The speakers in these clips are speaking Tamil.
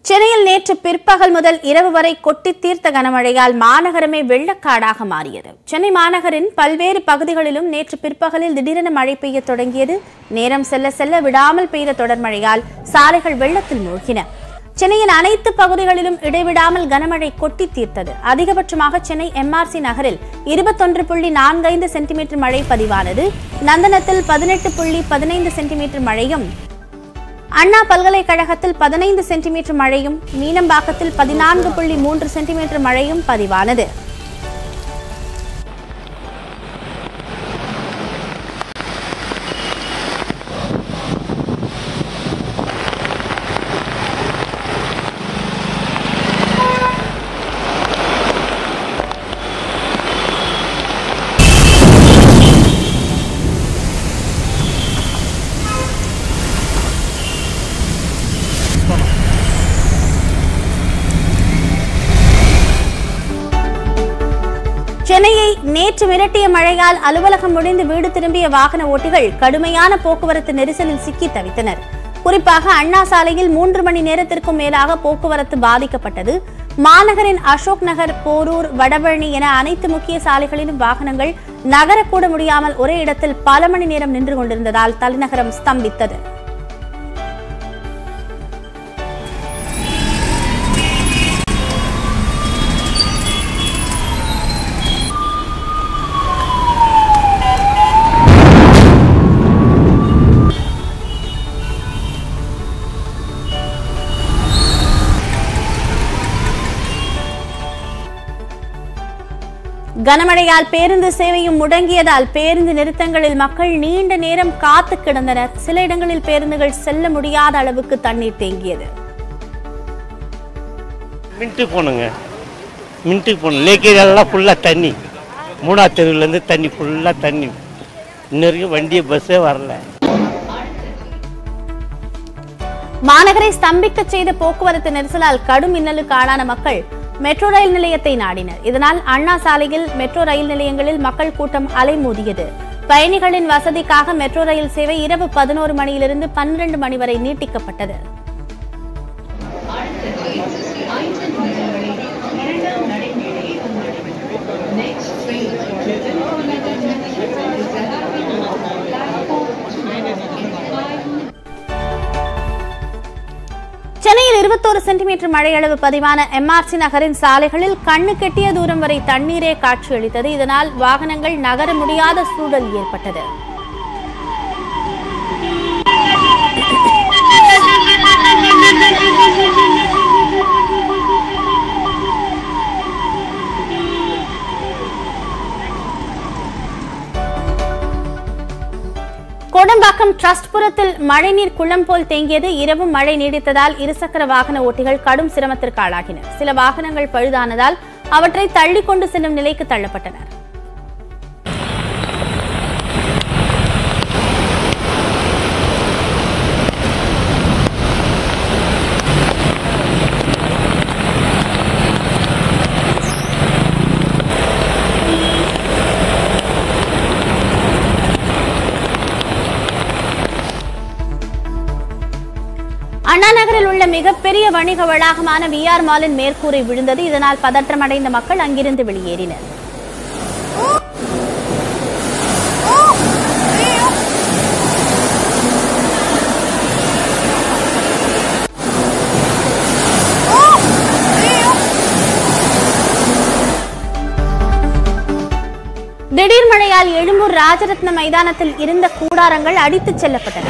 சென்னையில் நேற்று பிற்பகல் முதல் இரவு வரை கொட்டி தீர்த்த கனமழையால் மாநகரமே வெள்ளக்காடாக மாறியது சென்னை மாநகரின் பல்வேறு பகுதிகளிலும் நேற்று பிற்பகலில் திடீரென மழை பெய்யத் தொடங்கியது நேரம் செல்ல செல்ல விடாமல் பெய்த தொடர் மழையால் சாலைகள் வெள்ளத்தில் மூழ்கின சென்னையின் அனைத்து பகுதிகளிலும் இடைவிடாமல் கனமழை கொட்டி தீர்த்தது அதிகபட்சமாக சென்னை எம்ஆர்சி நகரில் இருபத்தொன்று புள்ளி நான்கைந்து சென்டிமீட்டர் மழை பதிவானது நந்தனத்தில் பதினெட்டு புள்ளி பதினைந்து சென்டிமீட்டர் மழையும் அண்ணா பல்கலைக்கழகத்தில் பதினைந்து சென்டிமீட்டர் மழையும் மீனம்பாக்கத்தில் பதினான்கு புள்ளி மூன்று சென்டிமீட்டர் மழையும் பதிவானது சென்னையை நேற்று மிரட்டிய மழையால் அலுவலகம் முடிந்து வீடு திரும்பிய வாகன ஓட்டிகள் கடுமையான போக்குவரத்து நெரிசலில் சிக்கி தவித்தனர் குறிப்பாக அண்ணா சாலையில் மூன்று மணி நேரத்திற்கும் மேலாக போக்குவரத்து பாதிக்கப்பட்டது மாநகரின் அசோக் நகர் போரூர் வடபழனி என அனைத்து முக்கிய சாலைகளிலும் வாகனங்கள் நகரக்கூட முடியாமல் ஒரே இடத்தில் பல மணி நேரம் நின்று கொண்டிருந்ததால் தலைநகரம் ஸ்தம்பித்தது கனமழையால் பேருந்து சேவையும் முடங்கியதால் பேருந்து நிறுத்தங்களில் மக்கள் நீண்ட நேரம் காத்து கிடந்தனர் சில இடங்களில் பேருந்துகள் செல்ல முடியாத அளவுக்கு தண்ணீர் தேங்கியது மின்ட்டுக்கு போகணுங்க மின்ட்டுக்கு போகணும் லேக்கேஜ் எல்லாம் ஃபுல்லாக தண்ணி மூணாவது தெருவுலேருந்து தண்ணி ஃபுல்லாக தண்ணி இன்ன வரைக்கும் வண்டியை பஸ்ஸே வரல மாநகரை ஸ்தம்பிக்கச் செய்த போக்குவரத்து நெரிசலால் கடும் இன்னலுக்கு ஆளான மக்கள் மெட்ரோ ரயில் நிலையத்தை நாடினர் இதனால் அண்ணா சாலையில் மெட்ரோ ரயில் நிலையங்களில் மக்கள் கூட்டம் அலைமோதியது பயணிகளின் வசதிக்காக மெட்ரோ ரயில் சேவை இரவு பதினோரு மணியிலிருந்து பன்னிரண்டு மணி வரை நீட்டிக்கப்பட்டது சென்னையில் இருபத்தோரு சென்டிமீட்டர் மழையளவு பதிவான எம்ஆர்சி நகரின் சாலைகளில் கண்ணு கெட்டிய தூரம் வரை தண்ணீரே காட்சியளித்தது இதனால் வாகனங்கள் நகர முடியாத சூழல் ஏற்பட்டது கோடம்பாக்கம் ட்ரஸ்ட்புரத்தில் மழைநீர் குளம் போல் தேங்கியது இரவும் மழை நீடித்ததால் இருசக்கர வாகன ஓட்டிகள் கடும் சிரமத்திற்கு ஆளாகினர் சில வாகனங்கள் பழுதானதால் அவற்றை தள்ளிக் கொண்டு செல்லும் நிலைக்கு தள்ளப்பட்டனர் அண்ணா நகரில் உள்ள மிகப்பெரிய வணிக வளாகமான விஆர் மாலின் மேற்கூரை விழுந்தது இதனால் பதற்றமடைந்த மக்கள் அங்கிருந்து வெளியேறினர் திடீர் மழையால் எழும்பூர் ராஜரத்ன மைதானத்தில் இருந்த கூடாரங்கள் அடித்துச் செல்லப்பட்டன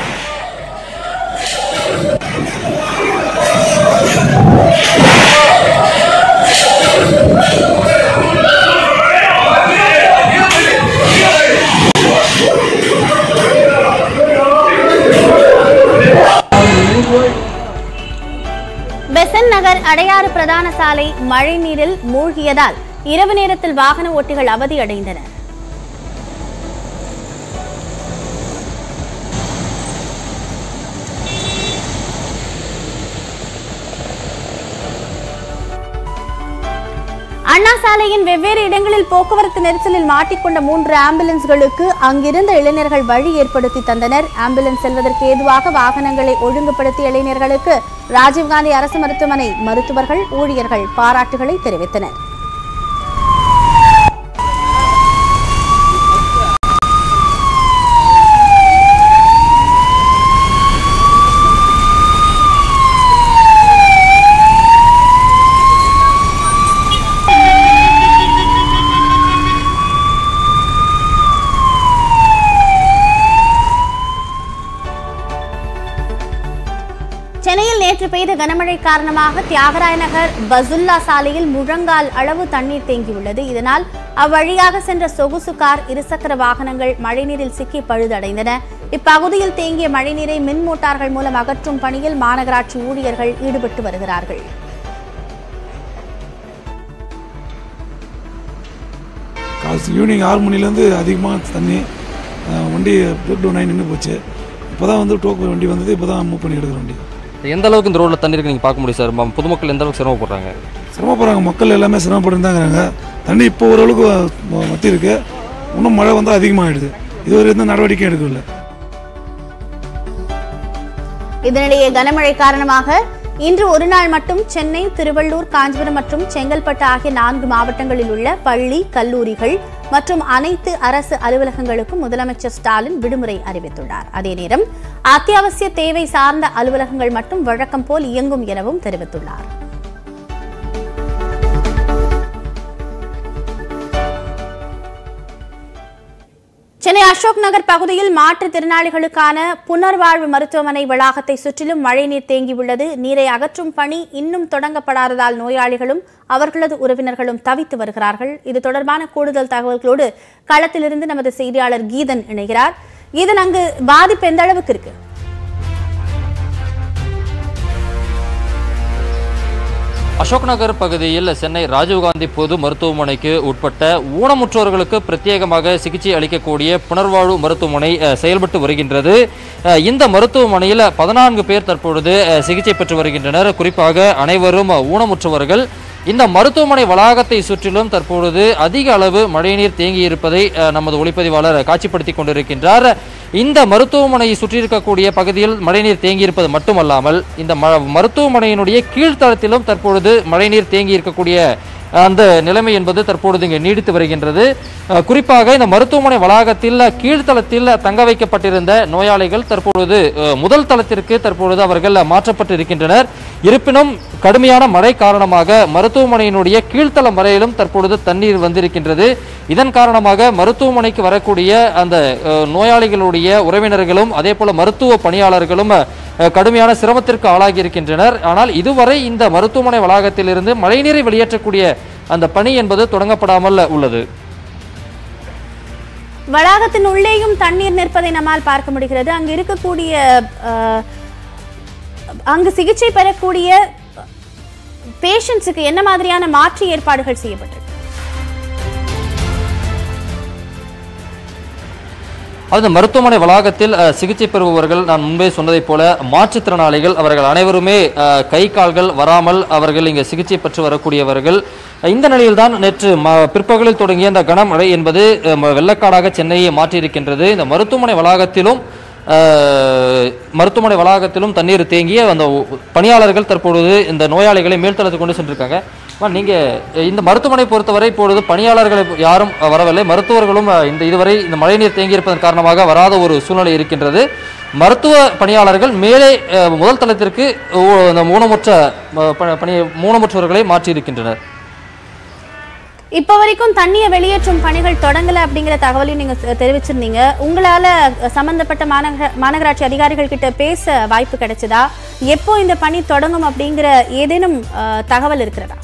பெசன் நகர் அடையாறு பிரதான சாலை மழை நீரில் மூழ்கியதால் இரவு நேரத்தில் வாகன ஓட்டிகள் அவதியடைந்தனர் அண்ணா சாலையின் வெவ்வேறு இடங்களில் போக்குவரத்து நெரிசலில் மாட்டிக்கொண்ட மூன்று ஆம்புலன்ஸ்களுக்கு அங்கிருந்த இளைஞர்கள் வழி ஏற்படுத்தி தந்தனர் ஆம்புலன்ஸ் செல்வதற்கு ஏதுவாக வாகனங்களை ஒழுங்குபடுத்திய இளைஞர்களுக்கு ராஜீவ்காந்தி அரசு மருத்துவமனை மருத்துவர்கள் ஊழியர்கள் பாராட்டுகளை தெரிவித்தனர் சென்னையில் நேற்று பெய்த கனமழை காரணமாக தியாகராய நகர் பசுல்லா சாலையில் முழங்கால் அளவு தண்ணீர் தேங்கியுள்ளது இதனால் அவ்வழியாக சென்ற சொகுசு கார் இருசக்கர வாகனங்கள் மழைநீரில் சிக்கி பழுதடைந்தன இப்பகுதியில் தேங்கிய மழைநீரை மின் மோட்டார்கள் மூலம் அகற்றும் பணியில் மாநகராட்சி ஊழியர்கள் ஈடுபட்டு வருகிறார்கள் காசு ஈவினிங் ஆறு மணிலேருந்து அதிகமாக தண்ணி அஹ், வண்டி பிரேக் டவுன் ஆகி நின்று போச்சு இப்போ தான் வந்து டோக்கு வண்டி வந்தது இப்போ தான் மூவ் பண்ணி எடுக்கிற வண்டி எந்த அளவுக்கு இந்த ரோட்ல தண்ணி இருக்கு நீங்க பார்க்க முடியும் சார் ம- பொதுமக்கள் எந்த அளவுக்கு சிரமப்படுறாங்க சிரமப்படுறாங்க மக்கள் எல்லாமே சிரமப்பட்டு தாங்கிறாங்க தண்ணி இப்போ ஓரளவுக்கு ம- மத்தி இருக்கு இன்னும் மழை வந்தால் அதிகமாகிடுது இதுவரை எந்த நடவடிக்கையும் எடுக்கவில்லை இதனிடையே கனமழை காரணமாக இன்று ஒரு நாள் மட்டும் சென்னை திருவள்ளூர் காஞ்சிபுரம் மற்றும் செங்கல்பட்டு ஆகிய நான்கு மாவட்டங்களில் உள்ள பள்ளி கல்லூரிகள் மற்றும் அனைத்து அரசு அலுவலகங்களுக்கும் முதலமைச்சர் ஸ்டாலின் விடுமுறை அறிவித்துள்ளார் அதே நேரம் அத்தியாவசிய தேவை சார்ந்த அலுவலகங்கள் மட்டும் வழக்கம் போல் இயங்கும் எனவும் தெரிவித்துள்ளார் சென்னை அசோக் நகர் பகுதியில் மாற்றுத்திறனாளிகளுக்கான புனர்வாழ்வு மருத்துவமனை வளாகத்தை சுற்றிலும் மழைநீர் தேங்கியுள்ளது நீரை அகற்றும் பணி இன்னும் தொடங்கப்படாததால் நோயாளிகளும் அவர்களது உறவினர்களும் தவித்து வருகிறார்கள் இது தொடர்பான கூடுதல் தகவல்களோடு களத்திலிருந்து நமது செய்தியாளர் கீதன் இணைகிறார் கீதன் அங்கு பாதிப்பு எந்த அளவுக்கு இருக்கு அசோக் நகர் பகுதியில் சென்னை ராஜீவ்காந்தி பொது மருத்துவமனைக்கு உட்பட்ட ஊனமுற்றோர்களுக்கு பிரத்யேகமாக சிகிச்சை அளிக்கக்கூடிய புனர்வாழ்வு மருத்துவமனை அஹ், செயல்பட்டு வருகின்றது அஹ், இந்த மருத்துவமனையில் பதினான்கு பேர் தற்பொழுது அஹ், சிகிச்சை பெற்று வருகின்றனர் குறிப்பாக அனைவரும் அஹ், ஊனமுற்றவர்கள் இந்த மருத்துவமனை வளாகத்தை சுற்றிலும் தற்பொழுது அதிக அளவு மழைநீர் தேங்கி இருப்பதை அஹ், நமது ஒளிப்பதிவாளர் காட்சிப்படுத்தி கொண்டிருக்கின்றார் இந்த மருத்துவமனையை சுற்றி இருக்கக்கூடிய பகுதியில் மழைநீர் தேங்கி இருப்பது மட்டுமல்லாமல் இந்த ம- மருத்துவமனையினுடைய கீழ்த்தளத்திலும் தற்பொழுது மழைநீர் தேங்கி இருக்கக்கூடிய அந்த நிலைமை என்பது தற்பொழுது இங்கே நீடித்து வருகின்றது அஹ், குறிப்பாக இந்த மருத்துவமனை வளாகத்தில் கீழ்த்தளத்தில் தங்க வைக்கப்பட்டிருந்த நோயாளிகள் தற்பொழுது அஹ், முதல் தளத்திற்கு தற்பொழுது அவர்கள் மாற்றப்பட்டு இருக்கின்றனர் இருப்பினும் கடுமையான மழை காரணமாக மருத்துவமனையினுடைய கீழ்த்தளம் வரையிலும் தற்பொழுது தண்ணீர் வந்திருக்கின்றது இதன் காரணமாக மருத்துவமனைக்கு வரக்கூடிய அந்த அஹ், நோயாளிகளுடைய உறவினர்களும் அதே போல மருத்துவ பணியாளர்களும் அஹ், கடுமையான சிரமத்திற்கு ஆளாகி இருக்கின்றனர் ஆனால் இதுவரை இந்த மருத்துவமனை வளாகத்திலிருந்து மழைநீரை வெளியேற்றக்கூடிய அந்த பணி என்பது தொடங்கப்படாமல் உள்ளது வளாகத்தின் உள்ளேயும் தண்ணீர் நிற்பதை நம்மால் பார்க்க முடிகிறது அங்கு இருக்கக்கூடிய அஹ், அங்கு சிகிச்சை பெறக்கூடிய பேஷண்ட்ஸுக்கு என்ன மாதிரியான மாற்று ஏற்பாடுகள் செய்யப்பட்டிருக்கு அது மருத்துவமனை வளாகத்தில் அஹ், சிகிச்சை பெறுபவர்கள் நான் முன்பே சொன்னதைப் போல மாற்றுத்திறனாளிகள் அவர்கள் அனைவருமே அஹ், கை கால்கள் வராமல் அவர்கள் இங்கே சிகிச்சை பெற்று வரக்கூடியவர்கள் இந்த நிலையில்தான் நேற்று ம- பிற்பகலில் தொடங்கிய இந்த கனமழை என்பது அஹ், ம- வெள்ளக்காடாக சென்னையை மாற்றியிருக்கின்றது இந்த மருத்துவமனை வளாகத்திலும் அஹ், மருத்துவமனை வளாகத்திலும் தண்ணீர் தேங்கிய அந்த ஒ- பணியாளர்கள் தற்பொழுது இந்த நோயாளிகளை மேல்தளத்துக்கு கொண்டு சென்றிருக்காங்க அம்மா, நீங்க அஹ், இந்த மருத்துவமனை பொறுத்தவரை இப்பொழுது பணியாளர்கள் யாரும் அஹ், வரவில்லை மருத்துவர்களும் அஹ், இந்த இதுவரை இந்த மழைநீர் தேங்கி இருப்பதன் காரணமாக வராத ஒரு சூழ்நிலை இருக்கின்றது மருத்துவ பணியாளர்கள் மேலே அஹ், முதல் தளத்திற்கு ஊ- இந்த ஊனமுற்ற அஹ், ப- பணி ஊனமுற்றவர்களை மாற்றி இருக்கின்றனர் இப்ப வரைக்கும் தண்ணியை வெளியேற்றும் பணிகள் தொடங்கல அப்படிங்கிற தகவலையும் நீங்க தெ- தெரிவிச்சிருந்தீங்க உங்களால அஹ், சம்பந்தப்பட்ட மாநகர மாநகராட்சி அதிகாரிகள் கிட்ட பேச வாய்ப்பு கிடைச்சதா எப்போ இந்த பணி தொடங்கும் அப்படிங்கிற ஏதேனும் அஹ், தகவல் இருக்கிறதா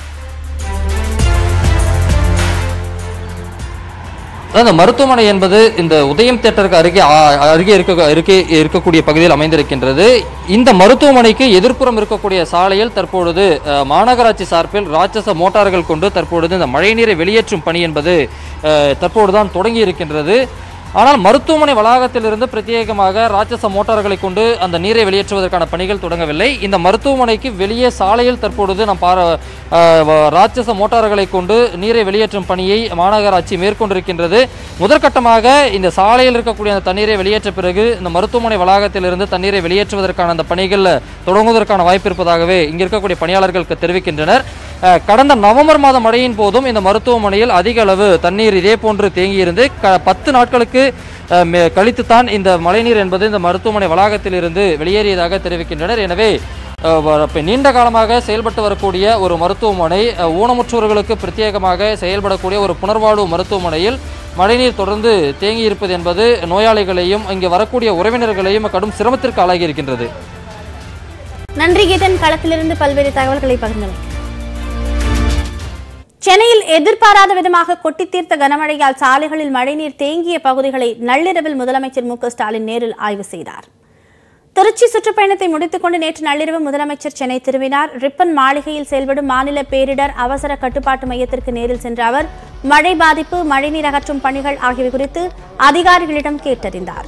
அதாவது இந்த மருத்துவமனை என்பது இந்த உதயம் தியேட்டருக்கு அருகே ஆ- அருகே இருக்க அருகே இருக்கக்கூடிய பகுதியில் அமைந்திருக்கின்றது இந்த மருத்துவமனைக்கு எதிர்ப்புறம் இருக்கக்கூடிய சாலையில் தற்பொழுது அஹ், மாநகராட்சி சார்பில் ராட்சச மோட்டார்கள் கொண்டு தற்பொழுது இந்த மழைநீரை வெளியேற்றும் பணி என்பது அஹ், தற்பொழுதுதான் தொடங்கி இருக்கின்றது ஆனால் மருத்துவமனை வளாகத்திலிருந்து பிரத்யேகமாக ராட்சச மோட்டார்களை கொண்டு அந்த நீரை வெளியேற்றுவதற்கான பணிகள் தொடங்கவில்லை இந்த மருத்துவமனைக்கு வெளியே சாலையில் தற்பொழுது நாம் பார அஹ், வ- ராட்சச மோட்டார்களை கொண்டு நீரை வெளியேற்றும் பணியை மாநகராட்சி மேற்கொண்டிருக்கின்றது முதற்கட்டமாக இந்த சாலையில் இருக்கக்கூடிய அந்த தண்ணீரை வெளியேற்ற பிறகு இந்த மருத்துவமனை வளாகத்திலிருந்து தண்ணீரை வெளியேற்றுவதற்கான அந்த பணிகள் தொடங்குவதற்கான வாய்ப்பு இருப்பதாகவே இங்க இருக்கக்கூடிய பணியாளர்கள் க- தெரிவிக்கின்றனர் அஹ், கடந்த நவம்பர் மாத மழையின் போதும் இந்த மருத்துவமனையில் அதிக அளவு தண்ணீர் இதே போன்று தேங்கியிருந்து க பத்து நாட்களுக்கு அஹ், மே- கழித்துத்தான் இந்த மழைநீர் என்பது இந்த மருத்துவமனை வளாகத்திலிருந்து வெளியேறியதாக தெரிவிக்கின்றனர் எனவே அஹ், வ- இப்ப நீண்ட காலமாக செயல்பட்டு வரக்கூடிய ஒரு மருத்துவமனை அஹ், ஊனமுற்றோர்களுக்கு பிரத்யேகமாக செயல்படக்கூடிய ஒரு புனர்வாழ்வு மருத்துவமனையில் மழைநீர் தொடர்ந்து தேங்கி இருப்பது என்பது நோயாளிகளையும் இங்கே வரக்கூடிய உறவினர்களையும் கடும் சிரமத்திற்கு ஆளாகி இருக்கின்றது நன்றி கீதன் களத்திலிருந்து பல்வேறு தகவல்களை பகிர்ந்தனர் சென்னையில் எதிர்பாராத விதமாக கொட்டி தீர்த்த கனமழையால் சாலைகளில் மழைநீர் தேங்கிய பகுதிகளை நள்ளிரவில் முதலமைச்சர் மு க ஸ்டாலின் நேரில் ஆய்வு செய்தார் திருச்சி சுற்றுப்பயணத்தை முடித்துக் கொண்டு நேற்று நள்ளிரவு முதலமைச்சர் சென்னை திரும்பினார் ரிப்பன் மாளிகையில் செயல்படும் மாநில பேரிடர் அவசர கட்டுப்பாட்டு மையத்திற்கு நேரில் சென்ற அவர் மழை பாதிப்பு மழைநீர் அகற்றும் பணிகள் ஆகியவை குறித்து அதிகாரிகளிடம் கேட்டறிந்தார்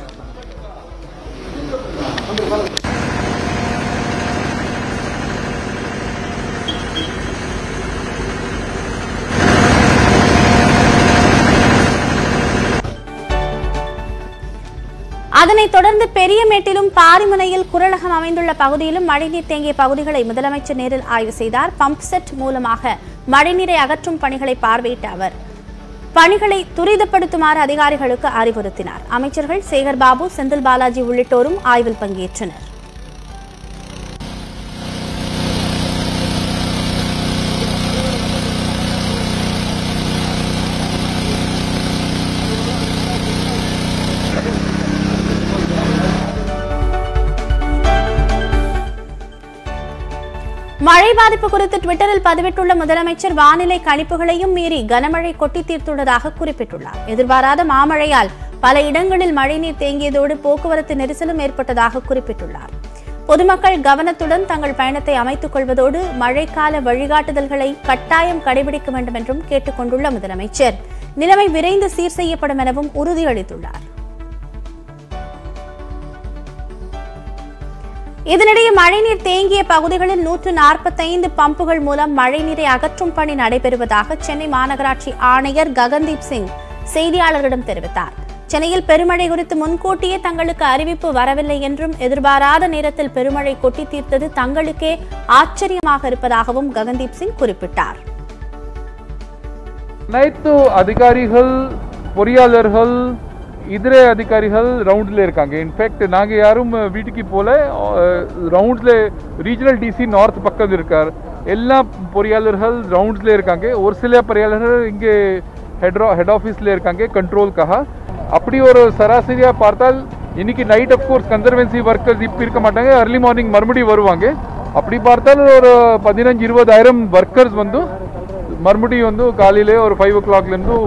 அதனைத் தொடர்ந்து பெரியமேட்டிலும் பாரிமுனையில் குரலகம் அமைந்துள்ள பகுதியிலும் மழைநீர் தேங்கிய பகுதிகளை முதலமைச்சர் நேரில் ஆய்வு செய்தார் பம்ப் செட் மூலமாக மழைநீரை அகற்றும் பணிகளை பார்வையிட்ட அவர் பணிகளை துரிதப்படுத்துமாறு அதிகாரிகளுக்கு அறிவுறுத்தினார் அமைச்சர்கள் சேகர் பாபு செந்தில் பாலாஜி உள்ளிட்டோரும் ஆய்வில் பங்கேற்றனர் மழை பாதிப்பு குறித்து ட்விட்டரில் பதிவிட்டுள்ள முதலமைச்சர் வானிலை கணிப்புகளையும் மீறி கனமழை கொட்டி தீர்த்துள்ளதாக குறிப்பிட்டுள்ளார் எதிர்பாராத மாமழையால் பல இடங்களில் மழைநீர் தேங்கியதோடு போக்குவரத்து நெரிசலும் ஏற்பட்டதாக குறிப்பிட்டுள்ளார் பொதுமக்கள் கவனத்துடன் தங்கள் பயணத்தை அமைத்துக் கொள்வதோடு மழைக்கால வழிகாட்டுதல்களை கட்டாயம் கடைபிடிக்க வேண்டும் என்றும் கேட்டுக் கொண்டுள்ள முதலமைச்சர் நிலைமை விரைந்து சீர் செய்யப்படும் எனவும் உறுதியளித்துள்ளார் இதனிடையே மழைநீர் தேங்கிய பகுதிகளில் நூற்று நாற்பத்தைந்து பம்புகள் மூலம் மழைநீரை அகற்றும் பணி நடைபெறுவதாக சென்னை மாநகராட்சி ஆணையர் ககன்தீப் சிங் செய்தியாளர்களிடம் தெரிவித்தார் சென்னையில் பெருமழை குறித்து முன்கூட்டியே தங்களுக்கு அறிவிப்பு வரவில்லை என்றும் எதிர்பாராத நேரத்தில் பெருமழை கொட்டி தீர்த்தது தங்களுக்கே ஆச்சரியமாக இருப்பதாகவும் ககன்தீப் சிங் குறிப்பிட்டார் அனைத்து அதிகாரிகள் பொறியாளர்கள் இதர அதிகாரிகள் ரவுண்டில் இருக்காங்க இன்ஃபேக்ட் நாங்கள் யாரும் வீட்டுக்கு போல ரவுண்டில் ரீஜனல் டிசி நார்த் பக்கம் இருக்கார் எல்லா பொறியாளர்கள் ரவுண்ட்ஸில் இருக்காங்க ஒரு சில பொறியாளர்கள் இங்கே ஹெட் ஹெட் ஆஃபீஸில் இருக்காங்க கண்ட்ரோல்க்காக அப்படி ஒரு சராசரியாக பார்த்தால் இன்னைக்கு நைட் அஃப்கோர்ஸ் கன்சர்வென்சி ஒர்க்கர்ஸ் இப்போ இருக்க மாட்டாங்க அர்லி மார்னிங் மறுபடியும் வருவாங்க அப்படி பார்த்தால் ஒரு பதினஞ்சு இருபதாயிரம் ஒர்க்கர்ஸ் வந்து மறுபடியும் வந்து காலையிலே ஒரு ஃபைவ் ஓ கிளாக்லேருந்து